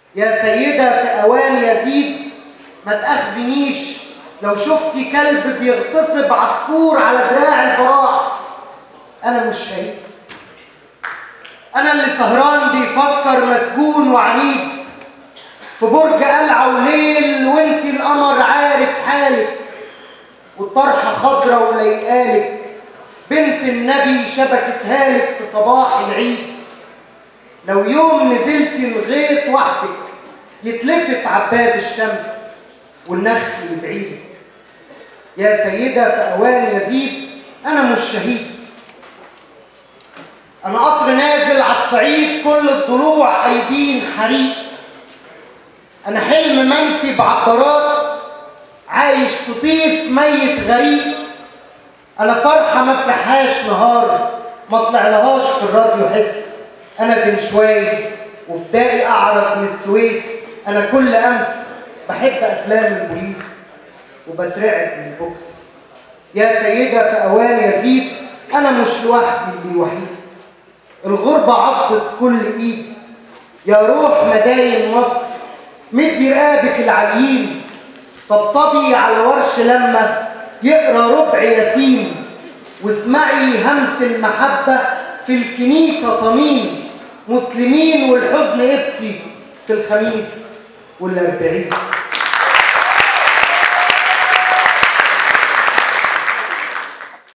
يا سيدة في أوان يزيد ما تأخذنيش لو شفتي كلب بيغتصب عصفور على دراع البراح أنا مش شهيد أنا اللي سهران بيفكر مسجون وعنيد في برج قلعة وليل وانت القمر عارف حالك والطرحة خضرة وليقالك بنت النبي شبكتها لك في صباح العيد لو يوم نزلتي الغيط وحدك يتلفت عباد الشمس والنخل يدعيلك يا سيدة في أوان يزيد أنا مش شهيد أنا قطر نازل على الصعيد كل الضلوع أيدين حريق أنا حلم منفي بعبارات عايش في طيس ميت غريق أنا فرحة ما فرحهاش نهار ما طلعلهاش في الراديو حس أنا دنشواي وفدائي أعرب من السويس أنا كل أمس بحب أفلام البوليس وبترعب من البوكس يا سيدة في أوان يزيد أنا مش لوحدي اللي وحيد الغربة عضت كل إيد يا روح مداين مصر مدي رقابك العليم طبطبي على ورش لما يقرا ربع ياسين واسمعي همس المحبة في الكنيسة طمين مسلمين والحزن ابكي في الخميس والأربعين